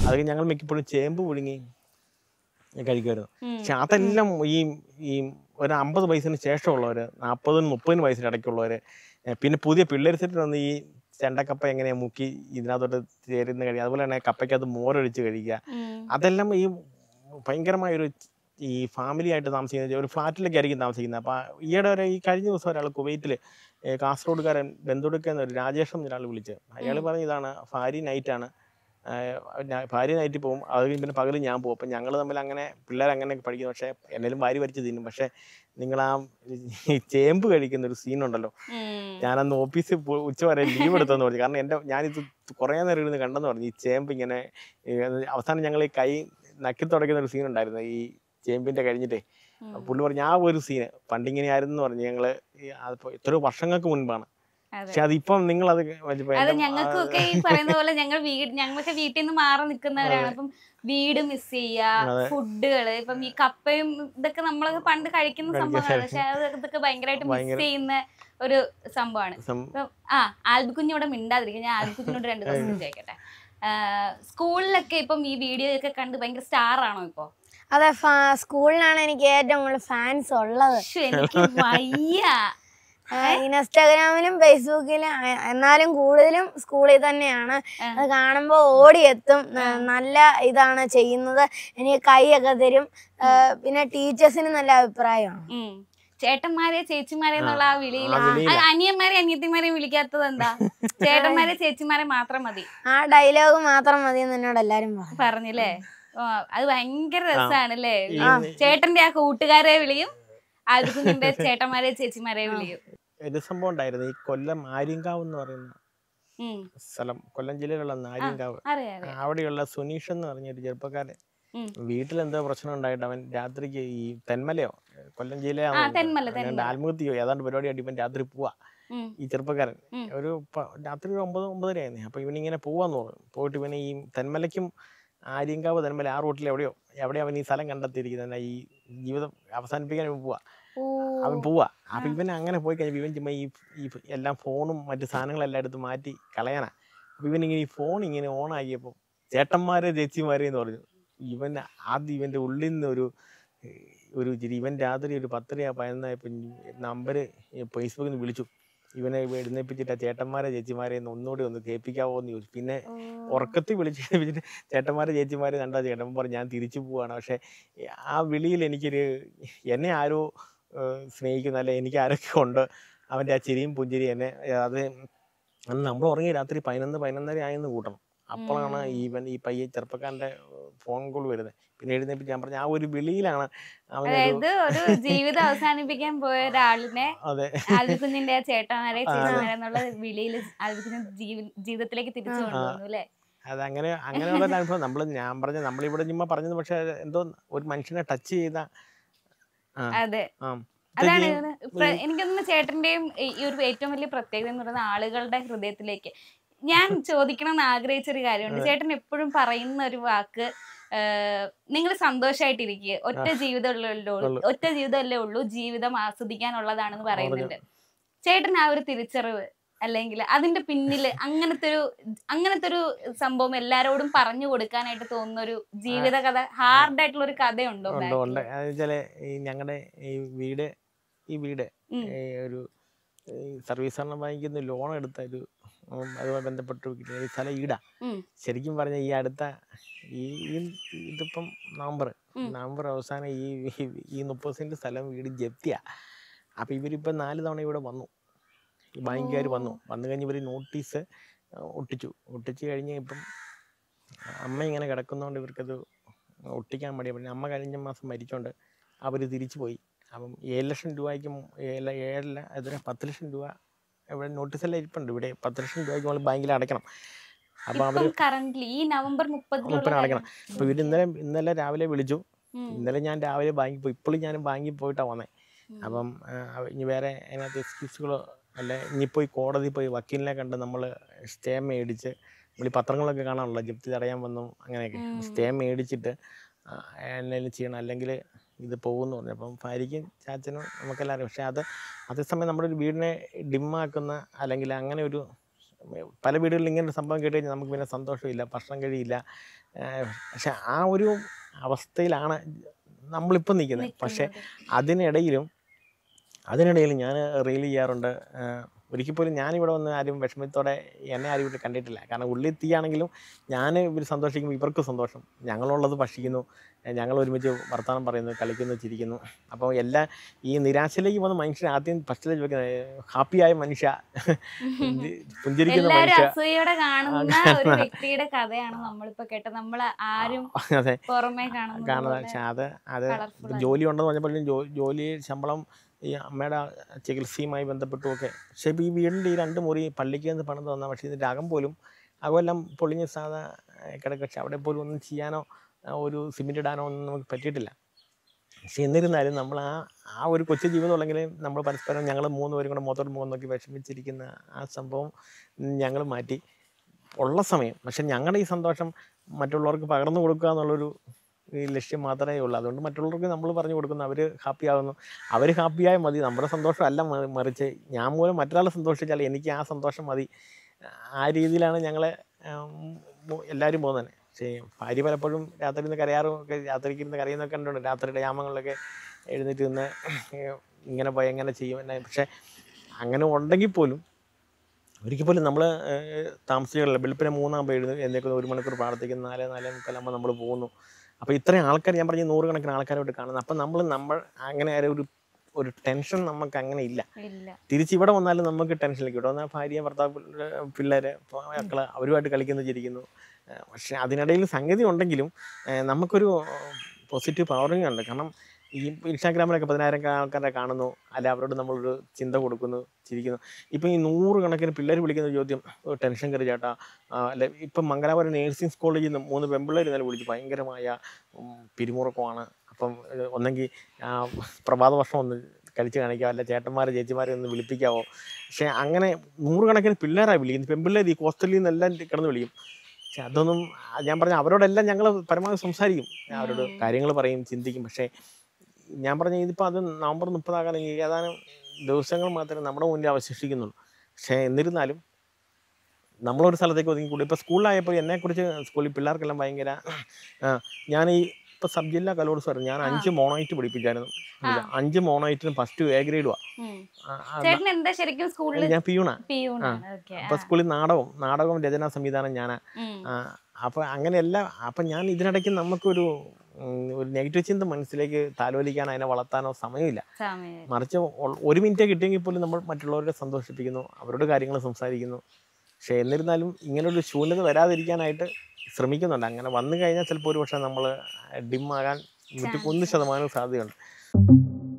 അത് ഞങ്ങൾ മിക്കപ്പോഴും ചേമ്പ് പുഴുങ്ങി കഴിക്കുമായിരുന്നു ഉം. പക്ഷെ അതെല്ലാം ഈ ഈ ഒരു അമ്പത് വയസ്സിന് ശേഷമുള്ളവർ നാൽപ്പതിനും മുപ്പതിനും വയസ്സിന് ഇടയ്ക്കുള്ളവർ പിന്നെ പുതിയ പിള്ളേർ സെറ്റിൽ വന്ന് ഈ ചെണ്ടക്കപ്പ എങ്ങനെയാ മുക്കി ഇതിനകത്തോട്ട് ചേരുന്ന കഴിയുക അതുപോലെ തന്നെ കപ്പയ്ക്കകത്ത് മോരൊഴിച്ച് കഴിക്കുക ഉം. അതെല്ലാം ഈ ഭയങ്കരമായൊരു ഈ ഫാമിലി ആയിട്ട് താമസിക്കുന്ന ഒരു ഫ്ലാറ്റിലൊക്കെ ആയിരിക്കും താമസിക്കുന്നത് അപ്പോൾ ഈയിടെ വരെ ഈ കഴിഞ്ഞ ദിവസം ഒരാൾ കുവൈറ്റിൽ കാസർഗോഡുകാരൻ ബന്ധുടുക്കുന്ന ഒരു രാജേഷ് എന്ന ഒരാൾ വിളിച്ച് അയാൾ പറഞ്ഞ ഇതാണ് ഭാര്യ നൈറ്റാണ് ഭാര്യ നൈറ്റിൽ പോകും അത് കഴിഞ്ഞ് പിന്നെ പകൽ ഞാൻ പോകും അപ്പം ഞങ്ങൾ തമ്മിൽ അങ്ങനെ പിള്ളേർ അങ്ങനെ പഠിക്കുന്നു പക്ഷേ എന്നേലും ഭാര്യ വരച്ച് തിന്നും പക്ഷേ നിങ്ങൾ ആ ഈ ചേമ്പ് കഴിക്കുന്ന ഒരു സീനുണ്ടല്ലോ ഉം. ഞാനന്ന് ഓഫീസിൽ ഉച്ച വരെ ലീവ് എടുത്തെന്ന് പറഞ്ഞു കാരണം എൻ്റെ ഞാനിത് കുറേ നേരം ഇരുന്ന് കണ്ടെന്ന് പറഞ്ഞു ഈ ചേമ്പ് ഇങ്ങനെ ഈ അവസാനം ഞങ്ങൾ ഈ കൈ നക്കി തുടയ്ക്കുന്ന ഒരു സീൻ ഉണ്ടായിരുന്നു ഈ ചേമ്പിന്റെ കഴിഞ്ഞിട്ടേ ഉം. പുള്ളി പറഞ്ഞു ആ ഒരു സീന് പണ്ടിങ്ങനെ ആയിരുന്നു എന്ന് പറഞ്ഞു ഞങ്ങള് ഈ അതിപ്പോ എത്രയോ വർഷങ്ങൾക്ക് മുൻപാണ് അതെ. പക്ഷെ അതിപ്പം നിങ്ങൾ അത് വെച്ചപ്പോ അത് എൻ്റെ ഞങ്ങൾക്കും ഒക്കെ ഈ പറയുന്ന പോലെ ഞങ്ങൾ വീട് ഞങ്ങളൊക്കെ വീട്ടിൽ നിന്ന് മാറി നിൽക്കുന്നവരാണ് അപ്പം വീട് മിസ് ചെയ്യാ അതെ. ഫുഡുകള് ഇപ്പം ഈ കപ്പയും ഇതൊക്കെ നമ്മളൊക്കെ പണ്ട് കഴിക്കുന്ന സംഭവങ്ങളാണ് പക്ഷെ അത് ഇതൊക്കെ ഭയങ്കരമായിട്ട് മിസ് ഭയങ്കര- ചെയ്യുന്ന ഒരു സംഭവമാണ് സം- ഇപ്പം ആ ആൽബിക്കുഞ്ഞിവിടെ മിണ്ടാതിരിക്കും ഞാൻ ആൽബിക്കുഞ്ഞിനോട് രണ്ട് ദിവസം ചോദിക്കട്ടെ സ്കൂളിലൊക്കെ ഇപ്പം ഈ വീഡിയോ ഒക്കെ കണ്ട് ഭയങ്കര സ്റ്റാർ ആണോ ഇപ്പൊ അതെ ഫാ- സ്കൂളിലാണ് എനിക്ക് ഏറ്റവും കൂടുതൽ ഫാൻസ് ഉള്ളത് ശ്ശോ, എനിക്ക് വയ്യ ആ, ഇൻസ്റ്റാഗ്രാമിലും ഫേസ്ബുക്കിലും ആ, എന്നാലും കൂടുതലും സ്കൂളിൽ തന്നെയാണ് ആ. അത് കാണുമ്പോൾ ഓടിയെത്തും ആ, നല്ല ഇതാണ് ചെയ്യുന്നത് എനിക്ക് കൈയൊക്കെ തരും ആ, പിന്നെ ടീച്ചേഴ്സിന് നല്ല അഭിപ്രായമാണ് ഉം. ചേട്ടന്മാരെ ചേച്ചിമാരെ എന്നുള്ള ആ വിളിയിൽ ആ വിളിയിലാ. അനിയന്മാരെ അനിയത്തിമാരെ വിളിക്കാത്തത് എന്താ ചേട്ടന്മാരെ ചേച്ചിമാരെ മാത്രം മതി ആ ഡയലോഗ് മാത്രം മതി എന്ന് എന്നോട് എല്ലാരും പറഞ്ഞു പറഞ്ഞില്ലേ ഓ, അത് ഭയങ്കര രസാണല്ലേ ഈ- ആ, ചേട്ടന്റെ ആ കൂട്ടുകാരെ വിളിയും ആൽബിക്കുഞ്ഞിന്റെ ചേട്ടന്മാരെ ചേച്ചിമാരെ വിളിയും ഒരു സംഭവം ഉണ്ടായിരുന്നു ഈ കൊല്ലം ആര്യങ്കാവ് എന്ന് പറയുന്ന ഉം. സ്ഥലം കൊല്ലം ജില്ലയിലുള്ള ആര്യങ്കാവ് അറിയാം അറിയാം അവിടെയുള്ള സുനീഷ് എന്ന് പറഞ്ഞ ഒരു ചെറുപ്പക്കാരൻ ഉം. വീട്ടിൽ എന്തോ പ്രശ്നം ഉണ്ടായിട്ട് അവൻ രാത്രിക്ക് ഈ തെന്മലയോ കൊല്ലം ആ ജില്ലയാണോ തെന്മല തെന്മല ആത്മഹത്യയോ ഏതാണ്ട് പരിപാടിയായിട്ട് ഇവൻ രാത്രി പോവാ ഉം. ഈ ചെറുപ്പക്കാരൻ ഉം. ഒരു പ- രാത്രി ഒരു ഒമ്പത് ഒമ്പതര ആയിരുന്നു അപ്പൊ ഇവനിങ്ങനെ പോവാന്ന് പറഞ്ഞു പോയിട്ട് ഇവന് ഈ തെന്മലയ്ക്കും ആര്യങ്കാവ് തെന്മല ആ റൂട്ടിൽ എവിടെയോ എവിടെ അവൻ ഈ സ്ഥലം കണ്ടെത്തിയിരിക്കുന്നത് ഈ ജീവിതം അവസാനിപ്പിക്കാൻ ഇവൻ പോവാ ഓ അവൻ പോവാ അപ്പൊ ഇവൻ അങ്ങനെ പോയി കഴിഞ്ഞപ്പോൾ ഇവൻ ചുമ്മാ ഈ ഈ എല്ലാം ഫോണും മറ്റു സാധനങ്ങളെല്ലാം എടുത്ത് മാറ്റി കളയാനാ അപ്പൊ ഇവൻ ഇങ്ങനെ ഈ ഫോൺ ഇങ്ങനെ ഓൺ ആക്കിയപ്പോൾ ചേട്ടന്മാരെ ചേച്ചിമാരെ എന്ന് പറഞ്ഞു ഇവൻ ആദ്യം ഇവന്റെ ഉള്ളിൽ നിന്ന് ഒരു ഏഹ്, ഒരു ചിരി ഇവൻ രാത്രി ഒരു പത്തര പതിനൊന്നായപ്പോൾ നമ്പർ ഫേസ്ബുക്കിൽ നിന്ന് വിളിച്ചു ഇവനെ എഴുന്നേപ്പിച്ചിട്ട് ആ ചേട്ടന്മാരെ ചേച്ചിമാരെ ഒന്ന് ഒന്നുകൂടി ഒന്ന് കേൾപ്പിക്കാവോ എന്ന് ചോദിച്ചു പിന്നെ ഉറക്കത്തിൽ വിളിച്ച് വിളിച്ചിട്ട് ചേട്ടന്മാരെ ചേച്ചിമാരെ കണ്ടാ ചേട്ടൻ പറഞ്ഞു ഞാൻ തിരിച്ചു പോവാണ് പക്ഷെ ആ വിളിയിൽ എനിക്കൊരു എന്നെ ആരോ ഏഹ്, സ്നേഹിക്കുന്ന അല്ലെ എനിക്ക് ആരൊക്കെ ഉണ്ട് അവൻ്റെ ആ ചിരിയും പുഞ്ചിരിയും എന്നെ ഏഹ്, അത് അന്ന് നമ്മൾ ഉറങ്ങി രാത്രി പതിനൊന്ന് പതിനൊന്നര ആയെന്ന് കൂട്ടണം അപ്പോഴാണ് ഈവൻ ഈ പയ്യെ ചെറുപ്പക്കാരൻ്റെ ഫോൺ കോൾ വരുന്നത് പിന്നെ എഴുന്നേപ്പിച്ച് ഞാൻ പറഞ്ഞു ആ ഒരു വിളിയിലാണ് അവനൊരു അതായത് ഒരു ജീവിതം അവസാനിപ്പിക്കാൻ പോയ ഒരാളിനെ അതെ ആൽബിക്കുഞ്ഞിന്റെ ആ ചേട്ടന്മാരെ ആ, അതെ. ചേച്ചിമാരെ എന്നുള്ള വിളിയിൽ ആൽബിക്കുഞ്ഞ് ജീവ- ജീവിതത്തിലേക്ക് തിരിച്ചു കൊണ്ടുവന്നു അല്ലേ അതങ്ങനെ അങ്ങനെയുള്ള ഒരു അനുഭവം നമ്മൾ ഞാൻ പറഞ്ഞ നമ്മളിവിടെ ചുമ്മാ പറഞ്ഞത് പക്ഷെ എന്തോ ഒരു മനുഷ്യനെ ടച്ച് ചെയ്ത ആ അതെ ആ അതാണ് ഇതൊക്കെ ഇതിന് പ്ര- എനിക്കൊന്ന് ചേട്ടന്റെയും ഈ ഈ ഒരു ഏറ്റവും വലിയ പ്രത്യേകത എന്ന് പറയുന്നത് ആളുകളുടെ ഹൃദയത്തിലേക്ക് ഞാൻ ചോദിക്കണം എന്ന് ആഗ്രഹിച്ച ഒരു കാര്യമുണ്ട് ചേട്ടൻ എപ്പോഴും പറയുന്ന ഒരു വാക്ക് നിങ്ങൾ സന്തോഷമായിട്ടിരിക്കുക ഒറ്റ ജീവിതമല്ലേ ഉള്ളൂ ഉള്ളൂ. ഒറ്റ ജീവിതമല്ലേ ഉള്ളൂ ജീവിതം ആസ്വദിക്കാനുള്ളതാണെന്ന് പറയുന്നുണ്ട് ചേട്ടൻ ആ ഒരു തിരിച്ചറിവ് അല്ലെങ്കിൽ അതിന്റെ പിന്നില് അങ്ങനത്തെ ഒരു അങ്ങനത്തെ ഒരു സംഭവം എല്ലാരോടും പറഞ്ഞു കൊടുക്കാനായിട്ട് തോന്നുന്ന ഒരു ജീവിത കഥ ഹാർഡ് ആയിട്ടുള്ള ഒരു കഥയുണ്ടോ ഉണ്ട് ഉണ്ട് back ല്? അത് വെച്ചാല് ഈ ഞങ്ങളുടെ ഈ വീട് ഈ വീട് ഉം. ഈ ഒരു ഈ സർവീസ് ഭരണ ബാങ്കിൽ നിന്ന് ലോൺ എടുത്ത ഒരു ഉം, അതുമായി ബന്ധപ്പെട്ട് കിട്ടിയ ഈ സ്ഥലം ഈടാ ഉം. ശരിക്കും പറഞ്ഞ ഈ അടുത്ത ഈ ഈ- ഇതിപ്പം നവംബർ ഉം. നവംബർ അവസാനം ഈ ഈ- ഈ മുപ്പത് സെന്റ് സ്ഥലം വീട് ജപ്തിയാ അപ്പൊ ഇവരിപ്പം നാല് തവണ ഇവിടെ വന്നു ഈ ബാങ്കുകാർ വന്നു വന്നു കഴിഞ്ഞ് ഇവർ നോട്ടീസ് ഒട്ടിച്ചു ഒട്ടിച്ച് കഴിഞ്ഞ് ഇപ്പം അമ്മ ഇങ്ങനെ കിടക്കുന്നതുകൊണ്ട് ഇവർക്കത് ഒട്ടിക്കാൻ മടിയാ പിന്നെ അമ്മ കഴിഞ്ഞ മാസം മരിച്ചോണ്ട് അവർ തിരിച്ചു പോയി അപ്പം ഏഴ് ലക്ഷം രൂപയ്ക്ക് മു- ഏഴ് ഏഴല്ല അതിന് പത്ത് ലക്ഷം രൂപ ഇവിടെ നോട്ടീസെല്ലാം ഇരിപ്പുണ്ട് ഇവിടെ പത്ത് ലക്ഷം രൂപയ്ക്ക് നമ്മൾ ബാങ്കിൽ അടയ്ക്കണം അപ്പോൾ അവർ ഇപ്പം കറന്റ്ലി ഈ നവംബർ മുപ്പതിനുള്ള മുപ്പതിന് അടയ്ക്കണം അപ്പോൾ ഇവർ ഇന്നലെ ഇന്നലെ രാവിലെ വിളിച്ചു ഉം. ഇന്നലെ ഞാൻ രാവിലെ ബാങ്കിൽ പോയി ഇപ്പോഴും ഞാൻ ബാങ്കിൽ പോയിട്ടാണ് വന്നത് ഉം. അപ്പം ആ, അവ- ഇനി വേറെ അതിനകത്ത് എക്സ്ക്യൂസുകളോ അല്ല ഇനിയിപ്പോൾ ഈ കോടതി പോയി വക്കീലിനെ കണ്ട് നമ്മൾ സ്റ്റേ മേടിച്ച് നമ്മൾ ഈ പത്രങ്ങളൊക്കെ കാണാനുള്ള ജപ്തി തടയാൻ വന്നു അങ്ങനെയൊക്കെ ഉം. സ്റ്റേ മേടിച്ചിട്ട് ആ, എന്തെങ്കിലും ചെയ്യണം അല്ലെങ്കിൽ ഇത് പോകുമെന്ന് പറഞ്ഞു അപ്പം ഭാര്യയ്ക്കും ചാച്ചനും നമുക്കെല്ലാം അറിയാം പക്ഷേ അത് അതേസമയം നമ്മുടെ ഒരു വീടിനെ ഡിമ്മാക്കുന്ന അല്ലെങ്കിൽ അങ്ങനെ ഒരു പല വീടുകളിൽ ഇങ്ങനെ ഒരു സംഭവം കേട്ട് കഴിഞ്ഞാൽ നമുക്ക് പിന്നെ സന്തോഷമില്ല ഭക്ഷണം കഴിയില്ല ഏഹ് പക്ഷെ ആ ഒരു അവസ്ഥയിലാണ് നമ്മളിപ്പം നിൽക്കുന്നത് പക്ഷേ അതിനിടയിലും അതിനിടയിൽ ഞാൻ റീൽ ചെയ്യാറുണ്ട് ഏഹ് ഒരിക്കൽ പോലും ഞാനിവിടെ വന്ന് ആരും വിഷമത്തോടെ എന്നെ ആരും ഇവിടെ കണ്ടിട്ടില്ല കാരണം ഉള്ളിൽ തീയാണെങ്കിലും ഞാൻ ഇവർ സന്തോഷിക്കുമ്പോൾ ഇവർക്ക് സന്തോഷം ഞങ്ങളുള്ളത് ഭക്ഷിക്കുന്നു ഏഹ് ഞങ്ങൾ ഒരുമിച്ച് വർത്തമാനം പറയുന്നു കളിക്കുന്നു ചിരിക്കുന്നു അപ്പോൾ എല്ലാ ഈ നിരാശയിലേക്ക് പോകുന്ന മനുഷ്യൻ ആദ്യം ഫസ്റ്റിൽ ചോദിക്കുന്നത് ഹാപ്പിയായ മനുഷ്യ പുഞ്ചിരിക്കുന്ന എല്ലാരും മനുഷ്യ അസൂയയോടെ കാണുന്ന ഒരു വ്യക്തിയുടെ കഥയാണ് നമ്മളിപ്പോ കേട്ടത് നമ്മൾ ആരും അതെ പുറമേ കാണുന്നത് കാണുന്നത് പക്ഷെ അത് അത് കളർഫുൾ ഇപ്പം ജോലി ഉണ്ടെന്ന് പറഞ്ഞപ്പോഴും ജോ ജോലി ശമ്പളം ഈ അമ്മയുടെ ചികിത്സയുമായി ബന്ധപ്പെട്ടുമൊക്കെ പക്ഷേ ഇപ്പോൾ ഈ വീടിൻ്റെ ഈ രണ്ട് മുറി പള്ളിക്ക് നിന്ന് പണിത് തന്ന പക്ഷേ ഇതിൻ്റെ അകം പോലും അകമെല്ലാം പൊളിഞ്ഞ് സാധാ കിടക്കുക പക്ഷെ അവിടെ പോലും ഒന്നും ചെയ്യാനോ ആ, ഒരു സിമെൻ്റ് ഇടാനോ ഒന്നും നമുക്ക് പറ്റിയിട്ടില്ല പക്ഷെ എന്നിരുന്നാലും നമ്മൾ ആ ആ ഒരു കൊച്ചു ജീവിതം ഉള്ളെങ്കിൽ നമ്മൾ പരസ്പരം ഞങ്ങൾ മൂന്ന് പേരും കൂടെ മുഖത്തോട് മുഖം നോക്കി വിഷമിച്ചിരിക്കുന്ന ആ സംഭവം ഞങ്ങൾ മാറ്റി ഉള്ള സമയം പക്ഷെ ഞങ്ങളുടെ ഈ സന്തോഷം മറ്റുള്ളവർക്ക് പകർന്നു കൊടുക്കുക എന്നുള്ളൊരു ഈ ലക്ഷ്യം മാത്രമേ ഉള്ളൂ അതുകൊണ്ട് മറ്റുള്ളവർക്ക് നമ്മൾ പറഞ്ഞു കൊടുക്കുന്നു അവർ ഹാപ്പി ആകുന്നു അവർ ഹാപ്പിയായാൽ മതി നമ്മുടെ സന്തോഷം അല്ല മ- മറിച്ച് ഞാൻ മൂലം മറ്റൊരാളെ സന്തോഷിച്ചാൽ എനിക്ക് ആ സന്തോഷം മതി ആ രീതിയിലാണ് ഞങ്ങൾ എല്ലാവരും പോകുന്നത് തന്നെ പക്ഷേ ഭാര്യ പലപ്പോഴും രാത്രി ഇരുന്ന് കരയാറും ഒക്കെ രാത്രിക്ക് ഇരുന്ന് കരയുന്നൊക്കെ കണ്ടുണ്ട് രാത്രിയുടെ യാമങ്ങളിലൊക്കെ എഴുന്നേറ്റ് നിന്ന് ഏഹ് ഇങ്ങനെ പോയി എങ്ങനെ ചെയ്യും എന്നെ പക്ഷേ അങ്ങനെ ഉണ്ടെങ്കിൽ പോലും ഒരിക്കൽ പോലും നമ്മൾ താമസിച്ചില്ല വെളുപ്പിനെ മൂന്നാകുമ്പോൾ എഴുതി എന്നേക്കുന്ന ഒരു മണിക്കൂർ പ്രാർത്ഥിക്കുന്നു നാല് നാലേ മുക്കാലാകുമ്പോൾ നമ്മൾ പോകുന്നു അപ്പോൾ ഇത്രയും ആൾക്കാർ ഞാൻ പറഞ്ഞ നൂറുകണക്കിന് ആൾക്കാരോട്ട് കാണുന്നത് അപ്പം നമ്മൾ നമ്മൾ അങ്ങനെ ഒരു ഒരു ടെൻഷൻ നമുക്ക് അങ്ങനെ ഇല്ല ഇല്ല തിരിച്ച് ഇവിടെ വന്നാലും നമുക്ക് ടെൻഷനിലേക്ക് ഇവിടെ വന്നാൽ ഭാര്യ ഭർത്താവ് പിള്ളേ- പിള്ളേര് ഇപ്പൊ മക്കള് അവരുമായിട്ട് കളിക്കുന്നു ചിരിക്കുന്നു ഏഹ് പക്ഷെ അതിനിടയിൽ സംഗതി ഉണ്ടെങ്കിലും ഏഹ് നമുക്കൊരു പോസിറ്റീവ് പവറിങ് ഉണ്ട് കാരണം ഈ ഇൻസ്റ്റാഗ്രാമിലൊക്കെ പതിനായിരം ആൾക്കാരെ കാണുന്നു അല്ല അവരോട് നമ്മളൊരു ചിന്ത കൊടുക്കുന്നു ചിരിക്കുന്നു ഇപ്പം ഈ നൂറുകണക്കിന് പിള്ളേർ വിളിക്കുന്ന ചോദ്യം "ഓ, ടെൻഷൻ കയറി ചേട്ടാ ആ, അല്ലെ ഇപ്പം മംഗലാപുരം നേഴ്സിംഗ് കോളേജിൽ നിന്ന് മൂന്ന് പെമ്പിള്ളേർ ഇന്നലെ വിളിച്ചു ഭയങ്കരമായ ഉം, പിരിമുറുക്കമാണ് അപ്പം ഇത് ഒന്നെങ്കിൽ ആ, പ്രഭാത ഭക്ഷണം ഒന്ന് കഴിച്ച് കാണിക്കാമോ അല്ല ചേട്ടന്മാരെ ചേച്ചിമാരെ ഒന്ന് വിളിപ്പിക്കാവോ പക്ഷെ അങ്ങനെ നൂറുകണക്കിന് പിള്ളേരായി വിളിക്കുന്നത് പെൺപിള്ളേർ ഈ ഹോസ്റ്റലിൽ നിന്നെല്ലാം കിടന്ന് വിളിക്കും പക്ഷെ അതൊന്നും ആ, ഞാൻ പറഞ്ഞ അവരോടെല്ലാം ഞങ്ങൾ പരമാവധി സംസാരിക്കും അവരോട് ഉം. കാര്യങ്ങൾ പറയും ചിന്തിക്കും പക്ഷേ ഞാൻ പറഞ്ഞ ഇതിപ്പോൾ അത് നവംബർ മുപ്പതാകാൻ ഏതാനും ദിവസങ്ങൾ മാത്രമേ നമ്മുടെ മുന്നിൽ അവശേഷിക്കുന്നുള്ളൂ പക്ഷേ എന്നിരുന്നാലും നമ്മളൊരു സ്ഥലത്തേക്ക് ഒതുങ്ങിക്കൂടി ഇപ്പോൾ സ്കൂളിലായപ്പോൾ എന്നെക്കുറിച്ച് സ്കൂളിൽ പിള്ളേർക്കെല്ലാം ഭയങ്കര ആ, ഞാൻ ഈ ഇപ്പോൾ സബ് ജില്ലാ കലോത്സവം ഞാൻ അഞ്ച് മോണായിട്ട് പഠിപ്പിച്ചായിരുന്നു ആ. അഞ്ച് മോണായിട്ടിന് ഫസ്റ്റ് എ ഗ്രേഡുവാ ഉം. ചേട്ടൻ എന്താ ശരിക്കും സ്കൂളിൽ ഞാൻ പിയൂണാ പിയൂണാണ് ഓക്കെ അപ്പോൾ സ്കൂളിൽ നാടകം നാടകം രചനാ സംവിധാനം ഞാനാ അപ്പോൾ അങ്ങനെയല്ല അപ്പം ഞാൻ ഇതിനിടയ്ക്ക് നമുക്കൊരു ഉം, ഒരു നെഗറ്റീവ് ചിന്ത മനസ്സിലേക്ക് താലോലിക്കാൻ അതിനെ വളർത്താനോ സമയമില്ല സമയം മറിച്ച് ഒ- ഒരു മിനിറ്റ് കിട്ടിയെങ്കിൽ പോലും നമ്മൾ മറ്റുള്ളവരെ സന്തോഷിപ്പിക്കുന്നു അവരോട് കാര്യങ്ങൾ സംസാരിക്കുന്നു പക്ഷേ എന്നിരുന്നാലും ഇങ്ങനൊരു ശൂന്യത വരാതിരിക്കാനായിട്ട് ശ്രമിക്കുന്നുണ്ട് അങ്ങനെ വന്നു കഴിഞ്ഞാൽ ചിലപ്പോൾ ഒരു പക്ഷേ നമ്മൾ ഡിമ്മാകാൻ നൂറ്റിക്കൊന്ന് ശതമാനം സാധ്യതയുണ്ട്